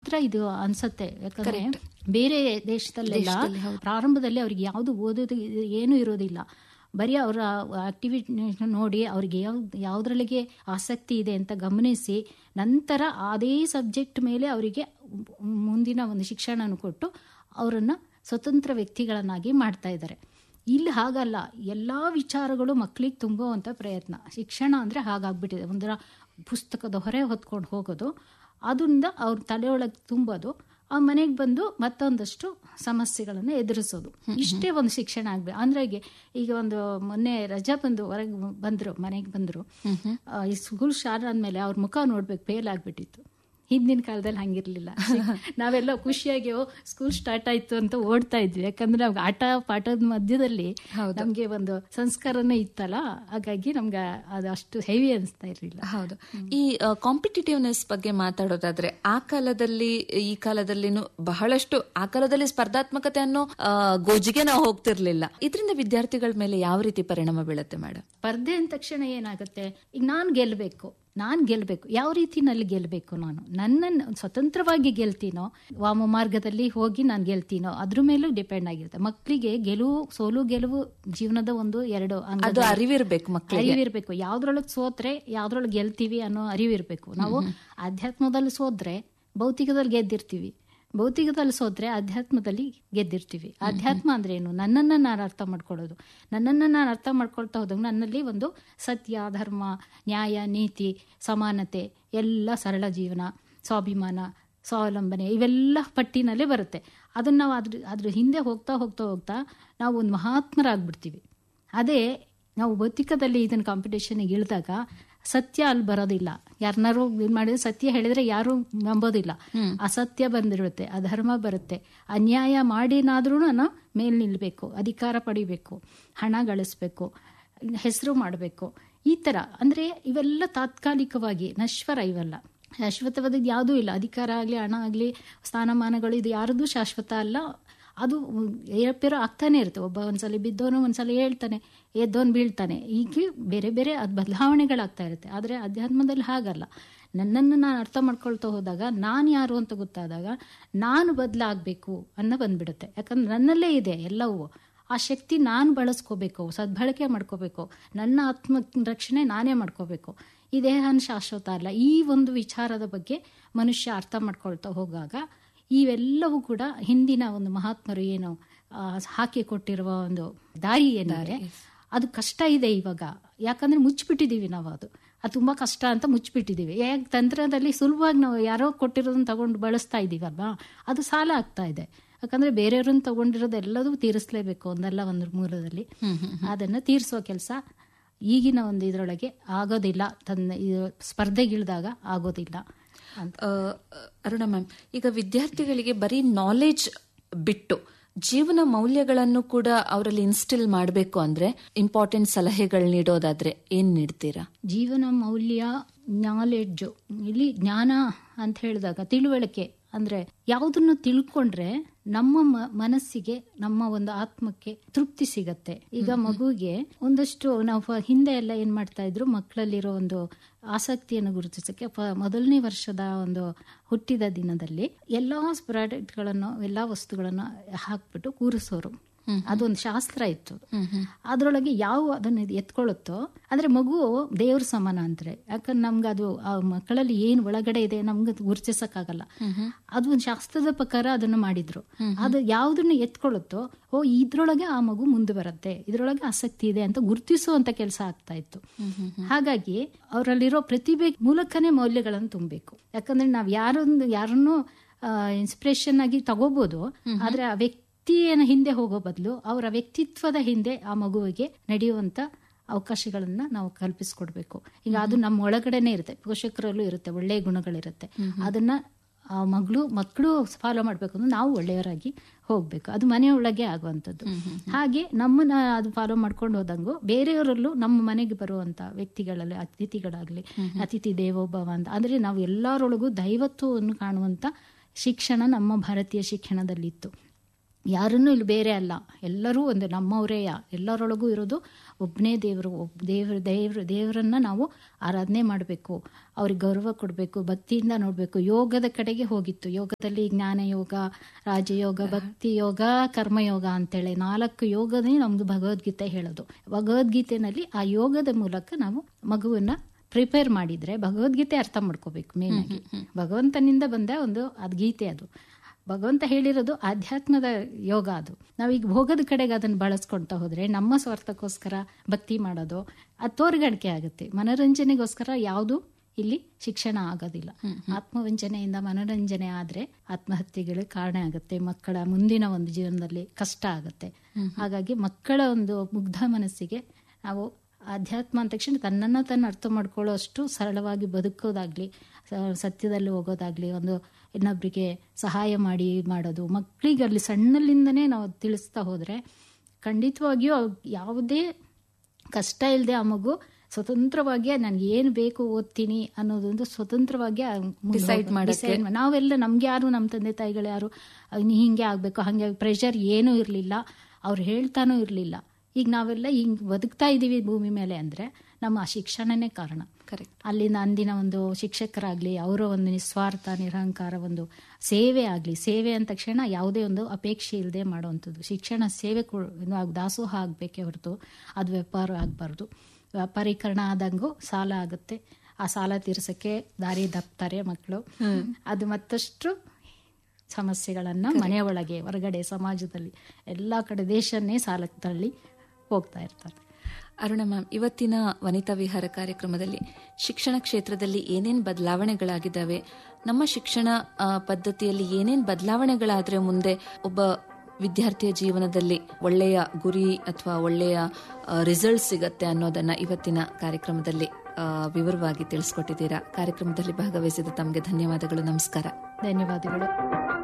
ಮಾತ್ರ ಇದು ಅನ್ಸತ್ತೆ ಯಾಕಂದ್ರೆ ಬೇರೆ ದೇಶದಲ್ಲೆಲ್ಲ ಪ್ರಾರಂಭದಲ್ಲಿ ಅವ್ರಿಗೆ ಯಾವುದು ಓದೋದು ಏನು ಇರೋದಿಲ್ಲ ಬರೀ ಅವರ ಆಕ್ಟಿವಿಟಿ ನೋಡಿ ಅವ್ರಿಗೆ ಯಾವ ಯಾವುದ್ರಲ್ಲಿಗೆ ಆಸಕ್ತಿ ಇದೆ ಅಂತ ಗಮನಿಸಿ ನಂತರ ಅದೇ ಸಬ್ಜೆಕ್ಟ್ ಮೇಲೆ ಅವರಿಗೆ ಮುಂದಿನ ಒಂದು ಶಿಕ್ಷಣನ ಕೊಟ್ಟು ಅವರನ್ನು ಸ್ವತಂತ್ರ ವ್ಯಕ್ತಿಗಳನ್ನಾಗಿ ಮಾಡ್ತಾ ಇದ್ದಾರೆ ಇಲ್ಲಿ ಹಾಗಲ್ಲ ಎಲ್ಲ ವಿಚಾರಗಳು ಮಕ್ಕಳಿಗೆ ತುಂಬುವಂಥ ಪ್ರಯತ್ನ ಶಿಕ್ಷಣ ಅಂದರೆ ಹಾಗಾಗ್ಬಿಟ್ಟಿದೆ ಒಂದರ ಪುಸ್ತಕದ ಹೊರೆ ಹೊತ್ಕೊಂಡು ಹೋಗೋದು ಅದರಿಂದ ಅವ್ರ ತಲೆಯೊಳಗೆ ತುಂಬೋದು ಆ ಮನೆಗೆ ಬಂದು ಮತ್ತೊಂದಷ್ಟು ಸಮಸ್ಯೆಗಳನ್ನು ಎದುರಿಸೋದು ಇಷ್ಟೇ ಒಂದು ಶಿಕ್ಷಣ ಆಗ್ಬೇಕು ಅಂದ್ರೆ ಈಗ ಈಗ ಒಂದು ಮೊನ್ನೆ ರಜಾ ಬಂದು ಹೊರಗೆ ಬಂದ್ರು ಮನೆಗೆ ಬಂದ್ರು ಆ, ಈ ಸ್ಕೂಲ್ ಸ್ಟಾರ್ಟ್ ಆದ್ಮೇಲೆ ಅವ್ರ ಮುಖ ನೋಡ್ಬೇಕು ಫೇಲ್ ಆಗ್ಬಿಟ್ಟಿತ್ತು ಹಿಂದಿನ ಕಾಲದಲ್ಲಿ ಹಂಗಿರ್ಲಿಲ್ಲ ನಾವೆಲ್ಲ ಖುಷಿಯಾಗಿ ಓ ಸ್ಕೂಲ್ ಸ್ಟಾರ್ಟ್ ಆಯ್ತು ಅಂತ ಓಡ್ತಾ ಇದ್ವಿ ಯಾಕಂದ್ರೆ ನಮ್ಗೆ ಆಟ ಪಾಠದ ಮಧ್ಯದಲ್ಲಿ ನಮ್ಗೆ ಒಂದು ಸಂಸ್ಕಾರನೇ ಇತ್ತಲ್ಲ ಹಾಗಾಗಿ ನಮ್ಗೆ ಅದು ಅಷ್ಟು ಹೆವಿ ಅನಿಸ್ತಾ ಇರಲಿಲ್ಲ ಹೌದು ಈ ಕಾಂಪಿಟೇಟಿವ್ನೆಸ್ ಬಗ್ಗೆ ಮಾತಾಡೋದಾದ್ರೆ ಆ ಕಾಲದಲ್ಲಿ ಈ ಕಾಲದಲ್ಲಿನೂ ಬಹಳಷ್ಟು ಆ ಕಾಲದಲ್ಲಿ ಸ್ಪರ್ಧಾತ್ಮಕತೆ ಅನ್ನೋ ಆ, ಗೋಜಿಗೆ ನಾವು ಹೋಗ್ತಿರ್ಲಿಲ್ಲ ಇದರಿಂದ ವಿದ್ಯಾರ್ಥಿಗಳ ಮೇಲೆ ಯಾವ ರೀತಿ ಪರಿಣಾಮ ಬೀಳುತ್ತೆ ಮೇಡಮ್ ಸ್ಪರ್ಧೆ ಅಂದ ತಕ್ಷಣ ಏನಾಗುತ್ತೆ ಈಗ ನಾನು ಗೆಲ್ಲಬೇಕು ನಾನು ಗೆಲ್ಲಬೇಕು ಯಾವ ರೀತಿನಲ್ಲಿ ಗೆಲ್ಲಬೇಕು ನಾನು ನನ್ನನ್ನು ಸ್ವತಂತ್ರವಾಗಿ ಗೆಲ್ತೀನೋ ವಾಮ ಮಾರ್ಗದಲ್ಲಿ ಹೋಗಿ ನಾನು ಗೆಲ್ತೀನೋ ಅದ್ರ ಮೇಲೂ ಡಿಪೆಂಡ್ ಆಗಿರುತ್ತೆ ಮಕ್ಕಳಿಗೆ ಗೆಲುವು ಸೋಲು ಗೆಲುವು ಜೀವನದ ಒಂದು ಎರಡು ಅಂಗ ಅದು ಅರಿವಿರ್ಬೇಕು ಮಕ್ಕಳಿಗೆ ಅರಿವಿರ್ಬೇಕು ಯಾವ್ದ್ರೊಳಗೆ ಸೋತ್ರೆ ಯಾವ್ದ್ರೊಳಗೆ ಗೆಲ್ತೀವಿ ಅನ್ನೋ ಅರಿವಿರ್ಬೇಕು ನಾವು ಅಧ್ಯಾತ್ಮದಲ್ಲಿ ಸೋದ್ರೆ ಭೌತಿಕದಲ್ಲಿ ಗೆದ್ದಿರ್ತೀವಿ ಭೌತಿಕದಲ್ಲಿ ಸೋತ್ರೆ ಅಧ್ಯಾತ್ಮದಲ್ಲಿ ಗೆದ್ದಿರ್ತೀವಿ ಅಧ್ಯಾತ್ಮ ಅಂದ್ರೆ ಏನು ನನ್ನನ್ನು ನಾನು ಅರ್ಥ ಮಾಡ್ಕೊಳ್ಳೋದು ನನ್ನನ್ನು ನಾನು ಅರ್ಥ ಮಾಡ್ಕೊಳ್ತಾ ಹೋದಾಗ ನನ್ನಲ್ಲಿ ಒಂದು ಸತ್ಯ ಧರ್ಮ ನ್ಯಾಯ ನೀತಿ ಸಮಾನತೆ ಎಲ್ಲ ಸರಳ ಜೀವನ ಸ್ವಾಭಿಮಾನ ಸ್ವಾವಲಂಬನೆ ಇವೆಲ್ಲ ಪಟ್ಟಿನಲ್ಲೇ ಬರುತ್ತೆ ಅದನ್ನು ನಾವು ಅದ್ರ ಅದ್ರ ಹಿಂದೆ ಹೋಗ್ತಾ ಹೋಗ್ತಾ ಹೋಗ್ತಾ ನಾವು ಒಂದು ಮಹಾತ್ಮರಾಗ್ಬಿಡ್ತೀವಿ ಅದೇ ನಾವು ಭೌತಿಕದಲ್ಲಿ ಇದನ್ನ ಕಾಂಪಿಟೇಷನ್ಗೆ ಇಳಿದಾಗ ಸತ್ಯ ಅಲ್ಲಿ ಬರೋದಿಲ್ಲ ಯಾರನ್ನಾರು ಇದು ಮಾಡಿದ್ರೆ ಸತ್ಯ ಹೇಳಿದ್ರೆ ಯಾರು ನಂಬೋದಿಲ್ಲ ಅಸತ್ಯ ಬಂದಿರುತ್ತೆ ಅಧರ್ಮ ಬರುತ್ತೆ ಅನ್ಯಾಯ ಮಾಡಿನಾದ್ರೂ ನಾವು ಮೇಲ್ ನಿಲ್ಬೇಕು ಅಧಿಕಾರ ಪಡಿಬೇಕು ಹಣ ಗಳಿಸ್ಬೇಕು ಹೆಸರು ಮಾಡಬೇಕು ಈ ಥರ ಅಂದರೆ ಇವೆಲ್ಲ ತಾತ್ಕಾಲಿಕವಾಗಿ ನಶ್ವರ ಇವೆಲ್ಲ ಶಾಶ್ವತವಾದದ್ದು ಯಾವುದೂ ಇಲ್ಲ ಅಧಿಕಾರ ಆಗಲಿ ಹಣ ಆಗಲಿ ಸ್ಥಾನಮಾನಗಳು ಇದು ಯಾರದೂ ಶಾಶ್ವತ ಅಲ್ಲ ಅದು ಏರಪೇರೋ ಆಗ್ತಾನೆ ಇರುತ್ತೆ ಒಬ್ಬ ಒಂದ್ಸಲ ಬಿದ್ದವನು ಒಂದ್ಸಲ ಹೇಳ್ತಾನೆ ಎದ್ದವನು ಬೀಳ್ತಾನೆ ಹೀಗೆ ಬೇರೆ ಬೇರೆ ಅದು ಬದಲಾವಣೆಗಳಾಗ್ತಾ ಇರುತ್ತೆ ಆದರೆ ಅಧ್ಯಾತ್ಮದಲ್ಲಿ ಹಾಗಲ್ಲ ನನ್ನನ್ನು ನಾನು ಅರ್ಥ ಮಾಡ್ಕೊಳ್ತಾ ಹೋದಾಗ ನಾನು ಯಾರು ಅಂತ ಗೊತ್ತಾದಾಗ ನಾನು ಬದಲಾಗಬೇಕು ಅನ್ನೋ ಬಂದ್ಬಿಡುತ್ತೆ ಯಾಕಂದ್ರೆ ನನ್ನಲ್ಲೇ ಇದೆ ಎಲ್ಲವೂ ಆ ಶಕ್ತಿ ನಾನು ಬಳಸ್ಕೋಬೇಕು ಸದ್ಬಳಕೆ ಮಾಡ್ಕೋಬೇಕು ನನ್ನ ಆತ್ಮ ರಕ್ಷಣೆ ನಾನೇ ಮಾಡ್ಕೋಬೇಕು ಈ ದೇಹನ ಶಾಶ್ವತ ಅಲ್ಲ ಈ ಒಂದು ವಿಚಾರದ ಬಗ್ಗೆ ಮನುಷ್ಯ ಅರ್ಥ ಮಾಡ್ಕೊಳ್ತಾ ಹೋಗಾಗ ಇವೆಲ್ಲವೂ ಕೂಡ ಹಿಂದಿನ ಒಂದು ಮಹಾತ್ಮರು ಏನು ಆ, ಹಾಕಿಕೊಟ್ಟಿರುವ ಒಂದು ದಾರಿ ಏನಿದೆ ಅದು ಕಷ್ಟ ಇದೆ ಇವಾಗ ಯಾಕಂದ್ರೆ ಮುಚ್ಚಿಬಿಟ್ಟಿದೀವಿ ನಾವು ಅದು ಅದು ತುಂಬಾ ಕಷ್ಟ ಅಂತ ಮುಚ್ಚಿಬಿಟ್ಟಿದೀವಿ ಯಾಕೆ ತಂತ್ರದಲ್ಲಿ ಸುಲಭವಾಗಿ ನಾವು ಯಾರೋ ಕೊಟ್ಟಿರೋದನ್ನ ತಗೊಂಡು ಬಳಸ್ತಾ ಇದೀವಲ್ವಾ ಅದು ಸಾಲ ಆಗ್ತಾ ಇದೆ ಯಾಕಂದ್ರೆ ಬೇರೆಯವ್ರನ್ನ ತಗೊಂಡಿರೋದು ಎಲ್ಲದೂ ತೀರಿಸ್ಲೇಬೇಕು ಒಂದಲ್ಲ ಒಂದು ಮೂಲದಲ್ಲಿ ಅದನ್ನ ತೀರಿಸೋ ಕೆಲಸ ಈಗಿನ ಒಂದು ಇದರೊಳಗೆ ಆಗೋದಿಲ್ಲ ತನ್ನ ಇದು ಸ್ಪರ್ಧೆಗಿಳಿದಾಗ ಆಗೋದಿಲ್ಲ ಅಂತ ಆ, ಅರುಣ ಮ್ಯಾಮ್ ಈಗ ವಿದ್ಯಾರ್ಥಿಗಳಿಗೆ ಬರೀ ನಾಲೆಜ್ ಬಿಟ್ಟು ಜೀವನ ಮೌಲ್ಯಗಳನ್ನು ಕೂಡ ಅವರಲ್ಲಿ ಇನ್ಸ್ಟಿಲ್ ಮಾಡಬೇಕು ಅಂದ್ರೆ ಇಂಪಾರ್ಟೆಂಟ್ ಸಲಹೆಗಳು ನೀಡೋದಾದ್ರೆ ಏನ್ ನೀಡ್ತೀರಾ ಜೀವನ ಮೌಲ್ಯ ನಾಲೆಡ್ಜು ಇಲ್ಲಿ ಜ್ಞಾನ ಅಂತ ಹೇಳಿದಾಗ ತಿಳುವಳಿಕೆ ಅಂದ್ರೆ ಯಾವುದನ್ನು ತಿಳ್ಕೊಂಡ್ರೆ ನಮ್ಮ ಮ- ಮನಸ್ಸಿಗೆ ನಮ್ಮ ಒಂದು ಆತ್ಮಕ್ಕೆ ತೃಪ್ತಿ ಸಿಗತ್ತೆ ಈಗ ಮಗುಗೆ ಒಂದಷ್ಟು ನಾವು ಫ- ಹಿಂದೆ ಎಲ್ಲ ಏನ್ ಮಾಡ್ತಾ ಇದ್ರು ಮಕ್ಕಳಲ್ಲಿರೋ ಒಂದು ಆಸಕ್ತಿಯನ್ನು ಗುರುತಿಸಕ್ಕೆ ಪ- ಮೊದಲನೇ ವರ್ಷದ ಒಂದು ಹುಟ್ಟಿದ ದಿನದಲ್ಲಿ ಎಲ್ಲಾ ಪ್ರಾಡಕ್ಟ್ಗಳನ್ನು ಎಲ್ಲಾ ವಸ್ತುಗಳನ್ನು ಹಾಕ್ಬಿಟ್ಟು ಕೂರಿಸೋರು ಅದೊಂದು ಶಾಸ್ತ್ರ ಇತ್ತು ಅದ್ರೊಳಗೆ ಯಾವ ಅದನ್ನ ಎತ್ಕೊಳ್ಳುತ್ತೋ ಅಂದ್ರೆ ಮಗು ದೇವ್ರ ಸಮಾನ ಅಂತಾರೆ ಯಾಕಂದ್ರೆ ನಮ್ಗೆ ಅದು ಆ ಮಕ್ಕಳಲ್ಲಿ ಏನ್ ಒಳಗಡೆ ಇದೆ ನಮ್ಗೆ ಗುರುತಿಸಕ್ಕಾಗಲ್ಲ ಅದು ಒಂದು ಶಾಸ್ತ್ರದ ಪ್ರಕಾರ ಅದನ್ನು ಮಾಡಿದ್ರು ಅದು ಯಾವ್ದನ್ನ ಎತ್ಕೊಳ್ಳುತ್ತೋ ಓ ಇದ್ರೊಳಗೆ ಆ ಮಗು ಮುಂದೆ ಬರುತ್ತೆ ಇದ್ರೊಳಗೆ ಆಸಕ್ತಿ ಇದೆ ಅಂತ ಗುರುತಿಸುವಂತ ಕೆಲಸ ಆಗ್ತಾ ಇತ್ತು ಹಾಗಾಗಿ ಅವರಲ್ಲಿರೋ ಪ್ರತಿಭೆ ಮೂಲಕನೇ ಮೌಲ್ಯಗಳನ್ನು ತುಂಬಬೇಕು ಯಾಕಂದ್ರೆ ನಾವ್ ಯಾರೊಂದು ಯಾರನ್ನು ಇನ್ಸ್ಪಿರೇಷನ್ ಆಗಿ ತಗೋಬಹುದು ಆದ್ರೆ ಆ ವ್ಯಕ್ತಿಯ ಹಿಂದೆ ಹೋಗೋ ಬದಲು ಅವರ ವ್ಯಕ್ತಿತ್ವದ ಹಿಂದೆ ಆ ಮಗುವಿಗೆ ನಡೆಯುವಂತ ಅವಕಾಶಗಳನ್ನ ನಾವು ಕಲ್ಪಿಸ್ಕೊಡ್ಬೇಕು ಈಗ ಅದು ನಮ್ಮ ಒಳಗಡೆನೆ ಇರುತ್ತೆ ಪೋಷಕರಲ್ಲೂ ಇರುತ್ತೆ ಒಳ್ಳೆಯ ಗುಣಗಳಿರುತ್ತೆ ಅದನ್ನ ಆ ಮಗಳು ಮಕ್ಕಳು ಫಾಲೋ ಮಾಡ್ಬೇಕು ಅಂದ್ರೆ ನಾವು ಒಳ್ಳೆಯವರಾಗಿ ಹೋಗ್ಬೇಕು ಅದು ಮನೆಯೊಳಗೆ ಆಗುವಂಥದ್ದು ಹಾಗೆ ನಮ್ಮನ್ನ ಅದು ಫಾಲೋ ಮಾಡ್ಕೊಂಡು ಹೋದಂಗು ಬೇರೆಯವರಲ್ಲೂ ನಮ್ಮ ಮನೆಗೆ ಬರುವಂತ ವ್ಯಕ್ತಿಗಳಲ್ಲಿ ಅತಿಥಿಗಳಾಗ್ಲಿ ಅತಿಥಿ ದೇವೋಭವ ಅಂತ ಅಂದ್ರೆ ನಾವು ಎಲ್ಲರೊಳಗೂ ದೈವತ್ವವನ್ನು ಕಾಣುವಂತ ಶಿಕ್ಷಣ ನಮ್ಮ ಭಾರತೀಯ ಶಿಕ್ಷಣದಲ್ಲಿತ್ತು ಯಾರನ್ನೂ ಇಲ್ಲಿ ಬೇರೆ ಅಲ್ಲ ಎಲ್ಲರೂ ಒಂದು ನಮ್ಮವರೇಯ ಎಲ್ಲರೊಳಗೂ ಇರೋದು ಒಬ್ಬನೇ ದೇವರು ಒಬ್ಬ ದೇವ್ರ ದೇವ್ರ ದೇವರನ್ನ ನಾವು ಆರಾಧನೆ ಮಾಡಬೇಕು ಅವ್ರಿಗೆ ಗೌರವ ಕೊಡಬೇಕು ಭಕ್ತಿಯಿಂದ ನೋಡಬೇಕು ಯೋಗದ ಕಡೆಗೆ ಹೋಗಿತ್ತು ಯೋಗದಲ್ಲಿ ಜ್ಞಾನ ಯೋಗ ರಾಜಯೋಗ ಭಕ್ತಿ ಯೋಗ ಕರ್ಮಯೋಗ ಅಂತೇಳಿ ನಾಲ್ಕು ಯೋಗನೇ ನಮ್ದು ಭಗವದ್ಗೀತೆ ಹೇಳೋದು ಭಗವದ್ಗೀತೆನಲ್ಲಿ ಆ ಯೋಗದ ಮೂಲಕ ನಾವು ಮಗುವನ್ನ ಪ್ರಿಪೇರ್ ಮಾಡಿದ್ರೆ ಭಗವದ್ಗೀತೆ ಅರ್ಥ ಮಾಡ್ಕೋಬೇಕು ಮೇನ್ ಆಗಿ ಭಗವಂತನಿಂದ ಬಂದ ಒಂದು ಅದು ಗೀತೆ ಅದು ಭಗವಂತ ಹೇಳಿರೋದು ಆಧ್ಯಾತ್ಮದ ಯೋಗ ಅದು ನಾವೀಗ ಭೋಗದ ಕಡೆಗೆ ಅದನ್ನು ಬಳಸ್ಕೊಳ್ತಾ ಹೋದ್ರೆ ನಮ್ಮ ಸ್ವಾರ್ಥಕ್ಕೋಸ್ಕರ ಭಕ್ತಿ ಮಾಡೋದು ಅದು ತೋರ್ಗಡಿಕೆ ಆಗುತ್ತೆ ಮನೋರಂಜನೆಗೋಸ್ಕರ ಯಾವುದು ಇಲ್ಲಿ ಶಿಕ್ಷಣ ಆಗೋದಿಲ್ಲ ಆತ್ಮವಂಚನೆಯಿಂದ ಮನೋರಂಜನೆ ಆದ್ರೆ ಆತ್ಮಹತ್ಯೆಗಳು ಕಾರಣ ಆಗುತ್ತೆ ಮಕ್ಕಳ ಮುಂದಿನ ಒಂದು ಜೀವನದಲ್ಲಿ ಕಷ್ಟ ಆಗುತ್ತೆ ಹಾಗಾಗಿ ಮಕ್ಕಳ ಒಂದು ಮುಗ್ಧ ಮನಸ್ಸಿಗೆ ನಾವು ಆಧ್ಯಾತ್ಮ ಅಂದ ತಕ್ಷಣ ತನ್ನನ್ನು ತನ್ನ ಅರ್ಥ ಮಾಡ್ಕೊಳ್ಳೋ ಅಷ್ಟು ಸರಳವಾಗಿ ಬದುಕೋದಾಗ್ಲಿ ಸ- ಸತ್ಯದಲ್ಲಿ ಹೋಗೋದಾಗ್ಲಿ ಒಂದು ಇನ್ನೊಬ್ಬರಿಗೆ ಸಹಾಯ ಮಾಡಿ ಮಾಡೋದು ಮಕ್ಕಳಿಗೆ ಅಲ್ಲಿ ಸಣ್ಣಲ್ಲಿಂದನೇ ನಾವು ತಿಳಿಸ್ತಾ ಹೋದ್ರೆ ಖಂಡಿತವಾಗಿಯೂ ಅವ್ರ್ ಯಾವುದೇ ಕಷ್ಟ ಇಲ್ಲದೆ ಆ ಮಗು ಸ್ವತಂತ್ರವಾಗಿ ನನಗೆ ಏನು ಬೇಕು ಓದ್ತೀನಿ ಅನ್ನೋದೊಂದು ಸ್ವತಂತ್ರವಾಗಿ ಆ ಮುಂದೆ Decide ಹೋಗೋದು. ಮಾಡಕ್ಕೆ. Decide ಮಾ- ನಾವೆಲ್ಲ ನಮ್ಗೆ ಯಾರು ನಮ್ಮ ತಂದೆ ತಾಯಿಗಳು ಯಾರು ಅಹ್, ನೀ ಹಿಂಗೆ ಆಗಬೇಕು ಹಾಗೆ ಪ್ರೆಷರ್ ಏನೂ ಇರಲಿಲ್ಲ ಅವ್ರು ಹೇಳ್ತಾನೂ ಇರಲಿಲ್ಲ ಈಗ ನಾವೆಲ್ಲ ಹಿಂಗೆ ಬದುಕ್ತಾ ಇದ್ದೀವಿ ಭೂಮಿ ಮೇಲೆ ಅಂದರೆ ನಮ್ಮ ಆ ಶಿಕ್ಷಣನೇ ಕಾರಣ ಕರೆಕ್ಟ್ ಅಲ್ಲಿನ ಅಂದಿನ ಒಂದು ಶಿಕ್ಷಕರಾಗ್ಲಿ ಅವರ ಒಂದು ನಿಸ್ವಾರ್ಥ ನಿರಹಂಕಾರ ಒಂದು ಸೇವೆ ಆಗಲಿ ಸೇವೆ ಅಂದ ತಕ್ಷಣ ಯಾವುದೇ ಒಂದು ಅಪೇಕ್ಷೆ ಇಲ್ಲದೆ ಮಾಡುವಂಥದ್ದು ಶಿಕ್ಷಣ ಸೇವೆ ಕೊ- ಇದು ಆಗ್- ದಾಸೋಹ ಆಗಬೇಕೇ ಹೊರತು ಅದು ವ್ಯಾಪಾರ ಆಗಬಾರ್ದು ವ್ಯಾಪಾರೀಕರಣ ಆದಂಗೂ ಸಾಲ ಆಗುತ್ತೆ ಆ ಸಾಲ ತೀರ್ಸಕ್ಕೆ ದಾರಿ ದಪ್ತಾರೆ ಮಕ್ಕಳು ಅದು ಮತ್ತಷ್ಟು ಸಮಸ್ಯೆಗಳನ್ನು ಮನೆಯ ಒಳಗೆ ಹೊರಗಡೆ ಸಮಾಜದಲ್ಲಿ ಎಲ್ಲ ಕಡೆ ದೇಶನ್ನೇ ಸಾಲಕ್ಕೆ ತಳ್ಳಿ ಹೋಗ್ತಾ ಇರ್ತಾರೆ ಅರುಣ ಮ್ಯಾಮ್ ಇವತ್ತಿನ ವನಿತಾ ವಿಹಾರ ಕಾರ್ಯಕ್ರಮದಲ್ಲಿ ಶಿಕ್ಷಣ ಕ್ಷೇತ್ರದಲ್ಲಿ ಏನೇನ್ ಬದಲಾವಣೆಗಳಾಗಿದ್ದಾವೆ ನಮ್ಮ ಶಿಕ್ಷಣ ಆ, ಪದ್ಧತಿಯಲ್ಲಿ ಏನೇನ್ ಬದಲಾವಣೆಗಳಾದ್ರೆ ಮುಂದೆ ಒಬ್ಬ ವಿದ್ಯಾರ್ಥಿಯ ಜೀವನದಲ್ಲಿ ಒಳ್ಳೆಯ ಗುರಿ ಅಥವಾ ಒಳ್ಳೆಯ ರಿಸಲ್ಟ್ ಸಿಗತ್ತೆ ಅನ್ನೋದನ್ನ ಇವತ್ತಿನ ಕಾರ್ಯಕ್ರಮದಲ್ಲಿ ಆ, ವಿವರವಾಗಿ ತಿಳಿಸ್ಕೊಟ್ಟಿದ್ದೀರಾ ಕಾರ್ಯಕ್ರಮದಲ್ಲಿ ಭಾಗವಹಿಸಿದ ತಮಗೆ ಧನ್ಯವಾದಗಳು ನಮಸ್ಕಾರ ಧನ್ಯವಾದಗಳು